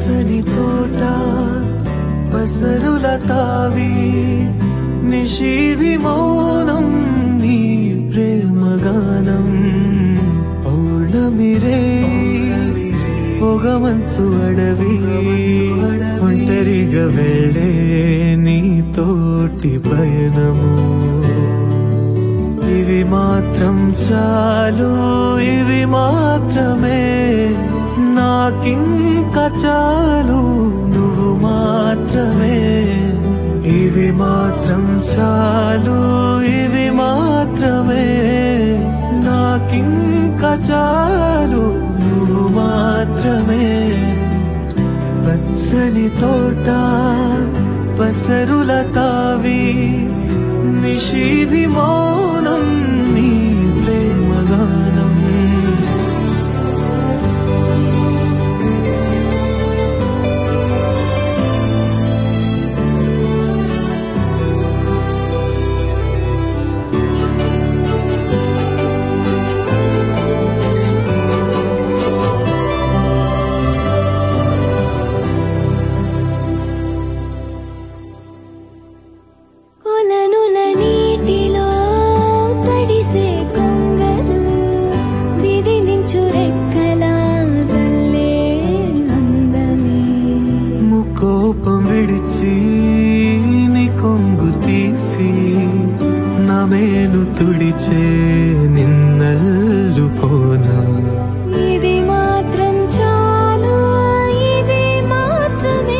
పచ్చని తోట పసరుల తావి నిషీది మౌనం నీ ప్రేమ గానం పౌర్ణమిరే పొగమంచు అడవి ఒంటరిగా వెళ్ళే నీ తోటి పయనము ఇవి మాత్రం చాలు ఇవి మాత్రమే నాకింక చాలు నువ్వు మాత్రమే ఇవి మాత్రం చాలు ఇవి మాత్రమే నాకింక చాలు నువ్వు మాత్రమే పచ్చని తోట పసరుల తావి నిషీది మౌనం నీ ప్రేమ గానం కొలనుల నీటిలో తడిసే కొంగలు విదిలించు రెక్కల జల్లే అందమే ముకోపం విడిచి నీ కొంగు తీసి నా మేను తుడిచే నిన్నల్లుకోనా ఇది మాత్రం చాలు ఇది మాత్రమే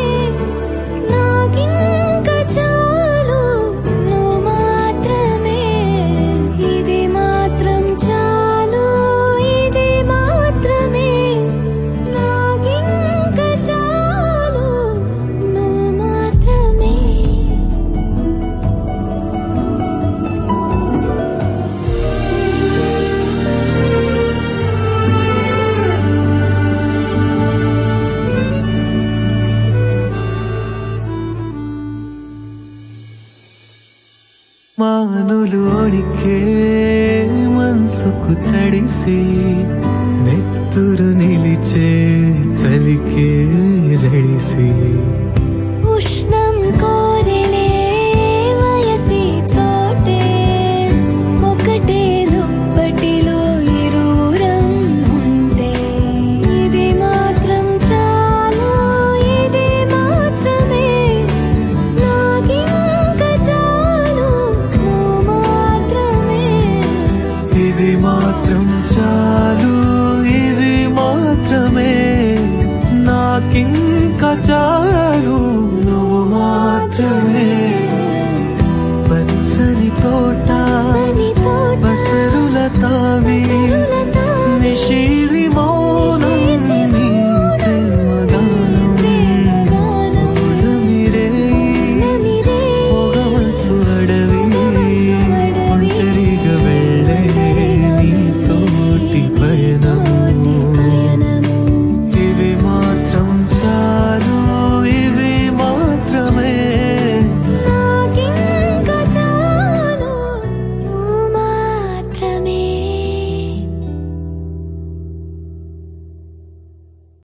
నాకింక చాలు నువ్వు మాత్రమే ఇది మాత్రం చాలు ఇది మాత్రమే నాకింక చాలు నువ్వు మాత్రమే మానులు ఒడికే మనసుకు తడిసి నెత్తురు నిలిచే చలికే జడిసి ఉష్ణ